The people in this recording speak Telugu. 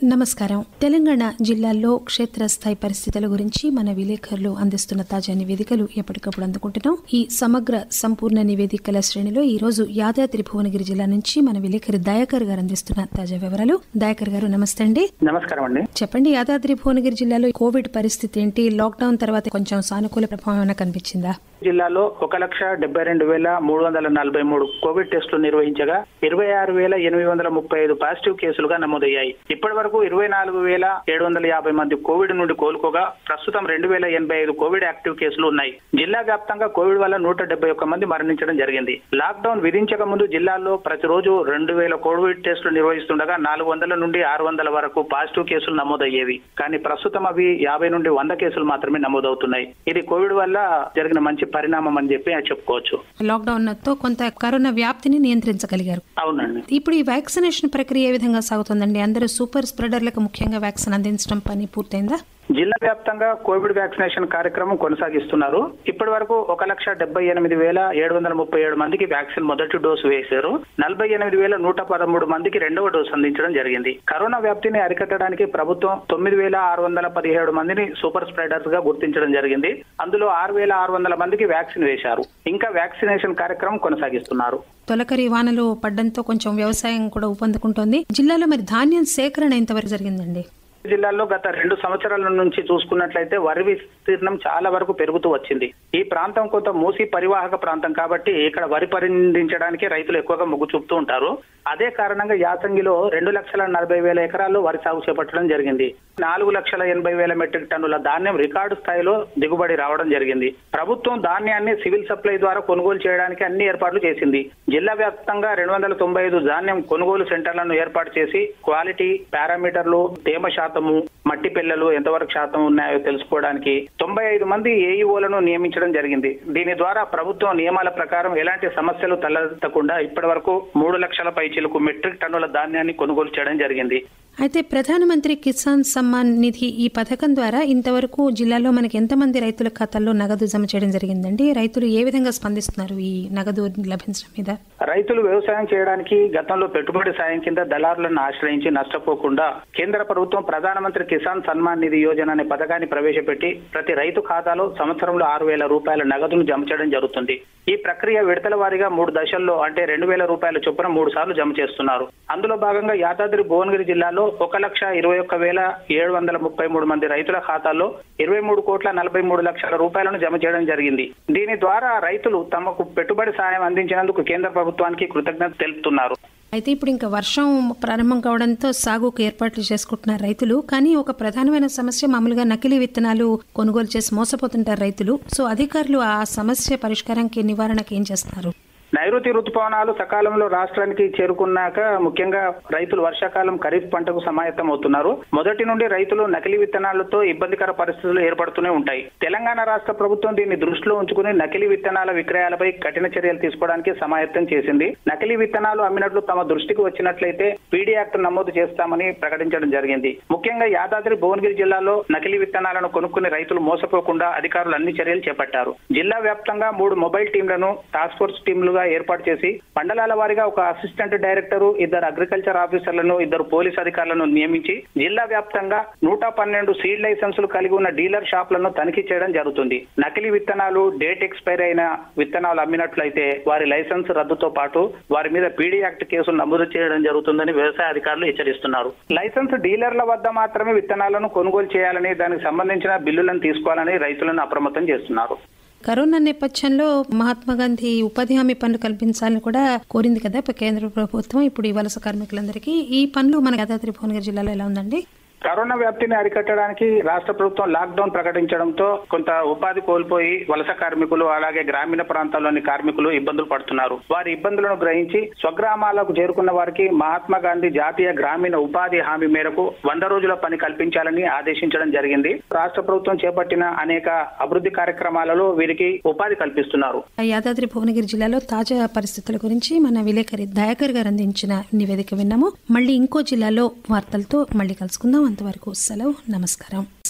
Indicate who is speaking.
Speaker 1: నమస్కారం తెలంగాణ జిల్లాల్లో క్షేత్రస్థాయి పరిస్థితుల గురించి మన విలేకరులు అందిస్తున్న తాజా నివేదికలు ఎప్పటికప్పుడు అందుకుంటున్నాం ఈ సమగ్ర సంపూర్ణ నివేదికల శ్రేణిలో ఈ రోజు యాదాద్రి భువనగిరి జిల్లా నుంచి మన విలేకరి దయాకర్ గారు అందిస్తున్న తాజా వివరాలు దయాకర్ గారు నమస్తే అండి
Speaker 2: నమస్కారం అండి
Speaker 1: చెప్పండి యాదాద్రి భువనగిరి జిల్లాలో కోవిడ్ పరిస్థితి ఏంటి లాక్డౌన్ తర్వాత కొంచెం సానుకూల ప్రభావం ఏమైనా కనిపించిందా
Speaker 2: జిల్లాలో ఒక లక్ష డెబ్బై రెండు వేల మూడు వందల నలభై మూడు కోవిడ్ టెస్టులు నిర్వహించగా ఇరవై ఆరు వేల ఎనిమిది వందల ముప్పై ఐదు పాజిటివ్ కేసులుగా నమోదయ్యాయి ఇప్పటి వరకు ఇరవై నాలుగు వేల ఏడు వందల యాభై మంది కోవిడ్ నుండి కోలుకోగా ప్రస్తుతం రెండు వేల ఎనభై ఐదు కోవిడ్ యాక్టివ్ కేసులు ఉన్నాయి జిల్లా వ్యాప్తంగా కోవిడ్ వల్ల నూట డెబ్బై ఒక్క మంది మరణించడం జరిగింది లాక్డౌన్ విధించక ముందు జిల్లాలో ప్రతిరోజు రెండు వేల కోవిడ్ టెస్టులు నిర్వహిస్తుండగా నాలుగు వందల నుండి ఆరు వందల వరకు పాజిటివ్ కేసులు నమోదయ్యేవి కానీ ప్రస్తుతం అవి యాభై నుండి వంద కేసులు మాత్రమే నమోదవుతున్నాయి ఇది కోవిడ్ వల్ల జరిగిన మంచి పరిణామం అని చెప్పి చెప్పవచ్చు
Speaker 1: లాక్డౌన్ తో కొంత కరోనా వ్యాప్తిని నియంత్రించగలిగారు
Speaker 2: అవునండి
Speaker 1: ఇప్పుడు ఈ వ్యాక్సినేషన్ ప్రక్రియ ఏ విధంగా సాగుతుందండి అందరూ సూపర్ స్ప్రెడర్లకు ముఖ్యంగా వ్యాక్సిన్ అందించడం పని పూర్తయిందా
Speaker 2: జిల్లా వ్యాప్తంగా కోవిడ్ వ్యాక్సినేషన్ కార్యక్రమం కొనసాగిస్తున్నారు ఇప్పటి వరకు ఒక లక్ష డెబ్బై ఎనిమిది వేల ఏడు వందల ముప్పై ఏడు మందికి వ్యాక్సిన్ మొదటి డోసు వేశారు నలభై ఎనిమిది వేల నూట పదమూడు మందికి రెండవ డోసు అందించడం జరిగింది కరోనా వ్యాప్తిని అరికట్టడానికి ప్రభుత్వం తొమ్మిది వేల ఆరు వందల పదిహేడు మందిని సూపర్ స్ప్రెడర్స్ గా గుర్తించడం జరిగింది అందులో ఆరు వేల ఆరు వందల మందికి వ్యాక్సిన్ వేశారు ఇంకా వ్యాక్సినేషన్ కార్యక్రమం కొనసాగిస్తున్నారు
Speaker 1: తొలకరి వానలు పడ్డంతో కొంచెం వ్యవసాయం కూడా ఊపందుకుంటోంది జిల్లాలో మరి ధాన్యం సేకరణ ఎంతవరకు జరిగిందండి
Speaker 2: జిల్లాలో గత రెండు సంవత్సరాల నుంచి చూసుకున్నట్లయితే వరి విస్తీర్ణం చాలా వరకు పెరుగుతూ వచ్చింది ఈ ప్రాంతం కొంత మూసి పరివాహక ప్రాంతం కాబట్టి ఇక్కడ వరి పండించడానికి రైతులు ఎక్కువగా మొగ్గు చూపుతూ ఉంటారు అదే కారణంగా యాసంగిలో రెండు లక్షల నలభై వేల ఎకరాల్లో వరి సాగు చేపట్టడం జరిగింది నాలుగు లక్షల ఎనభై వేల మెట్రిక్ టన్నుల ధాన్యం రికార్డు స్థాయిలో దిగుబడి రావడం జరిగింది ప్రభుత్వం ధాన్యాన్ని సివిల్ సప్లై ద్వారా కొనుగోలు చేయడానికి అన్ని ఏర్పాట్లు చేసింది జిల్లా వ్యాప్తంగా రెండు వందల తొంభై ఐదు ధాన్యం కొనుగోలు సెంటర్లను ఏర్పాటు చేసి క్వాలిటీ పారామీటర్లు తేమ శాతము మట్టి పిల్లలు ఎంతవరకు శాతం ఉన్నాయో తెలుసుకోవడానికి తొంభై ఐదు మంది ఏఈఓలను నియమించడం జరిగింది దీని ద్వారా ప్రభుత్వం నియమాల ప్రకారం ఎలాంటి సమస్యలు తలెత్తకుండా ఇప్పటి వరకు మూడు లక్షల పైచిలకు మెట్రిక్ టన్నుల ధాన్యాన్ని కొనుగోలు చేయడం జరిగింది
Speaker 1: అయితే ప్రధానమంత్రి కిసాన్ సమ్మాన్ నిధి ఈ పథకం ద్వారా ఇంతవరకు జిల్లాలో మనకి ఎంతమంది రైతుల ఖాతాల్లో నగదు జమ చేయడం జరిగిందండి రైతులు ఏ విధంగా స్పందిస్తున్నారు ఈ నగదు లభించడం మీద
Speaker 2: రైతులు వ్యవసాయం చేయడానికి గతంలో పెట్టుబడి సాయం కింద దళారులను ఆశ్రయించి నష్టపోకుండా కేంద్ర ప్రభుత్వం ప్రధానమంత్రి కిసాన్ సన్మాన్ నిధి యోజన అనే పథకాన్ని ప్రవేశపెట్టి ప్రతి రైతు ఖాతాలో సంవత్సరంలో ఆరు వేల రూపాయల నగదును జమ చేయడం జరుగుతుంది ఈ ప్రక్రియ విడతల వారీగా మూడు దశల్లో అంటే రెండు వేల రూపాయల చొప్పున మూడు సార్లు జమ చేస్తున్నారు అందులో భాగంగా యాదాద్రి భువనగిరి జిల్లాలో ఒక లక్ష ఇరవై ఒక్క వేల ఏడు వందల ముప్పై మూడు మంది రైతుల ఖాతాల్లో ఇరవై మూడు కోట్ల నలభై మూడు లక్షల రూపాయలను జమ చేయడం జరిగింది దీని ద్వారా రైతులు తమకు పెట్టుబడి సాయం అందించినందుకు కేంద్ర ప్రభుత్వానికి కృతజ్ఞత తెలుపుతున్నారు
Speaker 1: అయితే ఇప్పుడు ఇంకా వర్షం ప్రారంభం కావడంతో సాగుకు ఏర్పాట్లు చేసుకుంటున్నారు రైతులు కానీ ఒక ప్రధానమైన సమస్య మామూలుగా నకిలీ విత్తనాలు కొనుగోలు చేసి మోసపోతుంటారు రైతులు సో అధికారులు ఆ సమస్య పరిష్కారానికి నివారణకు ఏం చేస్తున్నారు
Speaker 2: నైరుతి రుతుపవనాలు సకాలంలో రాష్ట్రానికి చేరుకున్నాక ముఖ్యంగా రైతులు వర్షాకాలం ఖరీఫ్ పంటకు సమాయత్తం అవుతున్నారు మొదటి నుండి రైతులు నకిలీ విత్తనాలతో ఇబ్బందికర పరిస్థితులు ఏర్పడుతూనే ఉంటాయి తెలంగాణ రాష్ట్ర ప్రభుత్వం దీన్ని దృష్టిలో ఉంచుకుని నకిలీ విత్తనాల విక్రయాలపై కఠిన చర్యలు తీసుకోవడానికి సమాయత్తం చేసింది నకిలీ విత్తనాలు అమ్మినట్లు తమ దృష్టికి వచ్చినట్లయితే పీడీ యాక్ట్ నమోదు చేస్తామని ప్రకటించడం జరిగింది ముఖ్యంగా యాదాద్రి భువనగిరి జిల్లాలో నకిలీ విత్తనాలను కొనుక్కుని రైతులు మోసపోకుండా అధికారులు అన్ని చర్యలు చేపట్టారు జిల్లా వ్యాప్తంగా మూడు మొబైల్ టీంలను టాస్క్ ఫోర్స్ టీంలుగా ఏర్పాటు చేసి మండలాల వారీగా ఒక అసిస్టెంట్ డైరెక్టర్ ఇద్దరు అగ్రికల్చర్ ఆఫీసర్లను ఇద్దరు పోలీస్ అధికారులను నియమించి జిల్లా వ్యాప్తంగా నూట పన్నెండు సీడ్ లైసెన్సులు కలిగి ఉన్న డీలర్ షాపులను తనిఖీ చేయడం జరుగుతుంది నకిలీ విత్తనాలు డేట్ ఎక్స్పైర్ అయిన విత్తనాలు అమ్మినట్లయితే వారి లైసెన్స్ రద్దుతో పాటు వారి మీద పీడీ యాక్ట్ కేసులు నమోదు చేయడం జరుగుతుందని వ్యవసాయ అధికారులు హెచ్చరిస్తున్నారు లైసెన్స్ డీలర్ల వద్ద మాత్రమే విత్తనాలను కొనుగోలు చేయాలని దానికి సంబంధించిన బిల్లులను తీసుకోవాలని రైతులను అప్రమత్తం చేస్తున్నారు
Speaker 1: కరోనా నేపథ్యంలో మహాత్మా గాంధీ ఉపాధి హామీ పనులు కల్పించాలని కూడా కోరింది కదా కేంద్ర ప్రభుత్వం ఇప్పుడు ఈ వలస కార్మికులందరికీ ఈ పనులు మన యాదాద్రి భువనగిరి జిల్లాలో ఎలా ఉందండి
Speaker 2: కరోనా వ్యాప్తిని అరికట్టడానికి రాష్ట్ర ప్రభుత్వం లాక్డౌన్ ప్రకటించడంతో కొంత ఉపాధి కోల్పోయి వలస కార్మికులు అలాగే గ్రామీణ ప్రాంతాల్లోని కార్మికులు ఇబ్బందులు పడుతున్నారు వారి ఇబ్బందులను గ్రహించి స్వగ్రామాలకు చేరుకున్న వారికి మహాత్మా గాంధీ జాతీయ గ్రామీణ ఉపాధి హామీ మేరకు వంద రోజుల పని కల్పించాలని ఆదేశించడం జరిగింది రాష్ట్ర ప్రభుత్వం చేపట్టిన అనేక అభివృద్ధి కార్యక్రమాలలో వీరికి ఉపాధి కల్పిస్తున్నారు
Speaker 1: యాదాద్రి భువనగిరి జిల్లాలో తాజా పరిస్థితుల గురించి మన విలేకరి దయాకర్ గారు అందించిన నివేదిక విన్నాము మళ్ళీ ఇంకో జిల్లాలో వార్తలతో మళ్ళీ కలుసుకుందాం అంతవరకు సెలవు నమస్కారం